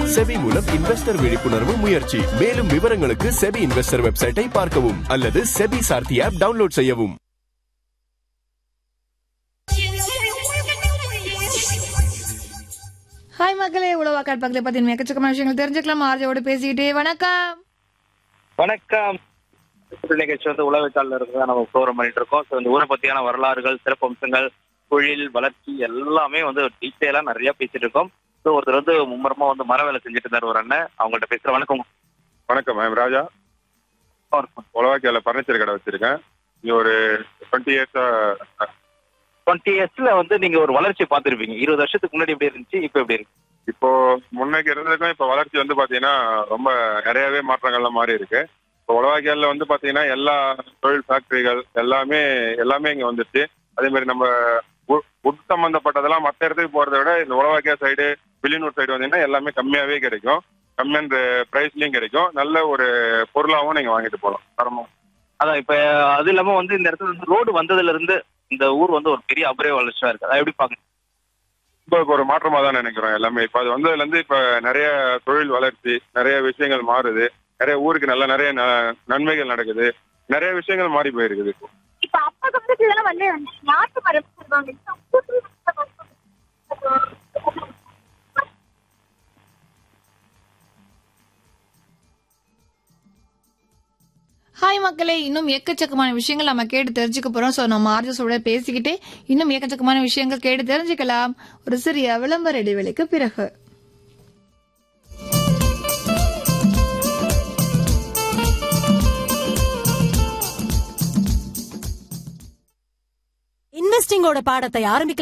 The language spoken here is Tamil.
செபி மூலம் இன்வெஸ்டர் விழிப்புணர்வு முயற்சி மேலும் விவரங்களுக்கு செபி இன்வெஸ்டர் வெப்சைட்டை பார்க்கவும் அல்லது செபி சார்த்தி ஆப் டவுன்லோட் செய்யவும் ஹாய் மக்களே உழவாக்காட் பக்கத்தில் பார்த்தீங்கன்னா எக்கச்சக்கமான விஷயங்கள் தெரிஞ்சுக்கலாம் ஆர்ஜோட பேசிக்கிட்டே வணக்கம் வணக்கம் இந்த நிகழ்ச்சி வந்து உளவுத்தாளில் இருந்து தான் நம்ம ப்ரோக்ராம் பண்ணிட்டு இருக்கோம் ஸோ இந்த ஊரை பத்தியான வரலாறுகள் சிறப்பம்சங்கள் தொழில் வளர்ச்சி எல்லாமே வந்து டீட்டெயிலா நிறைய பேசிட்டு இருக்கோம் ஸோ ஒருத்தர் வந்து மும்மரமா வந்து மர வேலை செஞ்சுட்டு இருந்தார் ஒரு அண்ணன் அவங்கள்ட்ட பேசுற வணக்கம் வணக்கம் ஐம் ராஜா உலவாக்கியால பர்னிச்சர் கடை வச்சிருக்கேன் இங்க ஒரு டுவெண்ட்டி இயர்ஸா டுவெண்ட்டி இயர்ஸ்ல வந்து நீங்க ஒரு வளர்ச்சி பார்த்திருப்பீங்க இருபது வருஷத்துக்கு முன்னாடி எப்படி இருந்துச்சு இப்போ எப்படி இருக்கு இப்போ முன்னைக்கு இருந்ததுக்கும் இப்போ வளர்ச்சி வந்து பாத்தீங்கன்னா ரொம்ப நிறையவே மாற்றங்கள்லாம் மாறி இருக்கு இப்போ உலவாக்கியால வந்து பாத்தீங்கன்னா எல்லா தொழில் ஃபேக்டரிகள் எல்லாமே எல்லாமே இங்க வந்துருச்சு அதே மாதிரி நம்ம உட் சம்பந்தப்பட்டதெல்லாம் மற்ற இடத்துக்கு போறதை விட இந்த உலவாக்கியா சைடு வில்லியனூர் சைடு வந்தீங்கன்னா எல்லாமே கம்மியாவே கிடைக்கும் கம்மியான பிரைஸ்லயும் கிடைக்கும் நல்ல ஒரு பொருளாவும் நீங்க வாங்கிட்டு போகலாம் தரமா அதான் இப்ப அது இல்லாம வந்து இந்த இடத்துல வந்து ரோடு வந்ததுல இருந்து இந்த ஊர் வந்து ஒரு பெரிய அபரே வளர்ச்சியா இருக்கு அதை எப்படி பாக்குறீங்க இப்போ ஒரு மாற்றமா தான் நினைக்கிறோம் எல்லாமே இப்போ அது வந்ததுல இருந்து இப்ப நிறைய தொழில் வளர்ச்சி நிறைய விஷயங்கள் மாறுது நிறைய ஊருக்கு நல்ல நிறைய ந- நன்மைகள் நடக்குது நிறைய விஷயங்கள் மாறி போயிருக்குது இப்போ இப்ப அப்பா காலத்துல இதெல்லாம் வந்து நாட்டு மரம் சொல்லுவாங்க இப்ப ஹாய் மக்களே இன்னும் எக்கச்சக்கமான விஷயங்கள் நம்ம கேட்டு தெரிஞ்சுக்க போறோம் ஸோ நம்ம ஆர்ஜஸோட பேசிக்கிட்டே இன்னும் எக்கச்சக்கமான விஷயங்கள் கேட்டு தெரிஞ்சுக்கலாம் ஒரு சிறிய விளம்பர இடைவெளிக்கு பிறகு இன்வெஸ்டிங்கோட பாடத்தை ஆரம்பிக்கலாம்